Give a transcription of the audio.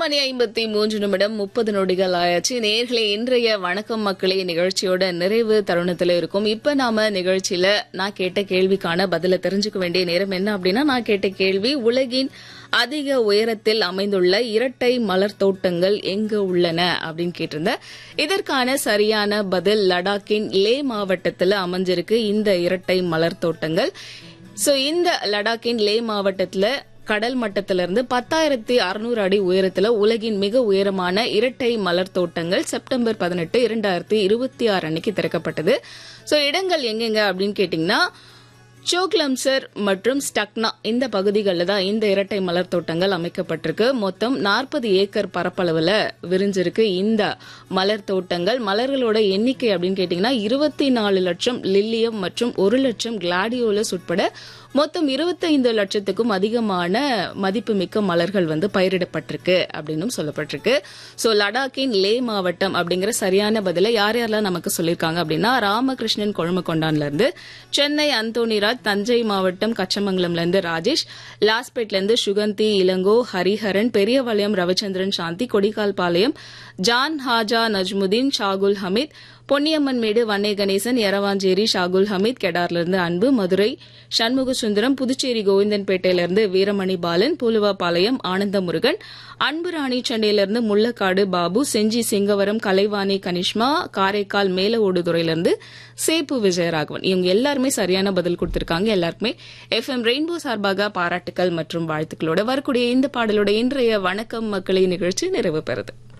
மணி ஐம்பத்தி மூன்று நிமிடம் முப்பது நொடிகள் ஆயாச்சு நேர்களே இன்றைய வணக்கம் மக்களே நிகழ்ச்சியோட நிறைவு தருணத்துல இருக்கும் இப்ப நாம நிகழ்ச்சியில நான் கேட்ட கேள்விக்கான பதில தெரிஞ்சுக்க வேண்டிய நேரம் என்ன அப்படின்னா நான் கேட்ட கேள்வி உலகின் அதிக உயரத்தில் அமைந்துள்ள இரட்டை மலர் தோட்டங்கள் எங்க உள்ளன அப்படின்னு கேட்டிருந்தேன் இதற்கான சரியான பதில் லடாக்கின் லே மாவட்டத்தில் அமைஞ்சிருக்கு இந்த இரட்டை மலர் தோட்டங்கள் சோ இந்த லடாக்கின் லே மாவட்டத்துல கடல் மட்டத்திலிருந்து பத்தாயிரத்தி அறுநூறு அடி உயரத்துல உலகின் மிக உயரமான இரட்டை மலர் தோட்டங்கள் செப்டம்பர் பதினெட்டு இரண்டாயிரத்தி இருபத்தி ஆறு அன்னைக்கு திறக்கப்பட்டது சோ இடங்கள் எங்கெங்க அப்படின்னு கேட்டீங்கன்னா சோக்லம்சர் மற்றும் ஸ்டக்னா இந்த பகுதிகளில் தான் இந்த இரட்டை மலர் தோட்டங்கள் அமைக்கப்பட்டிருக்கு மொத்தம் நாற்பது ஏக்கர் பரப்பளவுல விரிஞ்சிருக்கு இந்த மலர் தோட்டங்கள் மலர்களோட எண்ணிக்கை அப்படின்னு கேட்டீங்கன்னா இருபத்தி நாலு லட்சம் லில்லியம் மற்றும் ஒரு லட்சம் கிளாடியோலஸ் உட்பட மொத்தம் இருபத்தைந்து லட்சத்துக்கும் அதிகமான மதிப்புமிக்க மலர்கள் வந்து பயிரிடப்பட்டிருக்கு அப்படின்னு சொல்லப்பட்டிருக்கு சோ லடாக்கின் லே மாவட்டம் அப்படிங்கிற சரியான பதில யார் யாரெல்லாம் நமக்கு சொல்லியிருக்காங்க அப்படின்னா ராமகிருஷ்ணன் கொழுமக்கொண்டான்ல இருந்து சென்னை அந்தோனிராஜ் தஞ்சை மாவட்டம் கச்சமங்கலம்ல இருந்து ராஜேஷ் லாஸ்பேட்ல இருந்து சுகந்தி இளங்கோ ஹரிஹரன் பெரியபாளையம் ரவிச்சந்திரன் சாந்தி கொடிக்கால் பாளையம் ஜான் ஹாஜா நஜ்முதீன் ஷாகுல் ஹமீத் பொன்னியம்மன் மேடு வன்னே கணேசன் எரவாஞ்சேரி ஷாகுல் ஹமீத் கெடார்ல இருந்து அன்பு மதுரை சண்முக சுந்தரம் புதுச்சேரி கோவிந்தன்பேட்டையில இருந்து வீரமணி பாலன் பூலுவாபாளையம் ஆனந்த முருகன் அன்புராணி சென்னையிலிருந்து முள்ளக்காடு பாபு செஞ்சி சிங்கவரம் கலைவாணி கனிஷ்மா காரைக்கால் மேல ஓடுதுறையிலிருந்து சேப்பு விஜயராகவன் இவங்க எல்லாருமே சரியான பதில் கொடுத்திருக்காங்க எல்லாருக்குமே எஃப் எம் ரெயின்போ சார்பாக பாராட்டுக்கள் மற்றும் வாழ்த்துக்களோட வரக்கூடிய இந்த பாடலோட இன்றைய வணக்கம் மக்களின் நிகழ்ச்சி நிறைவு பெறுது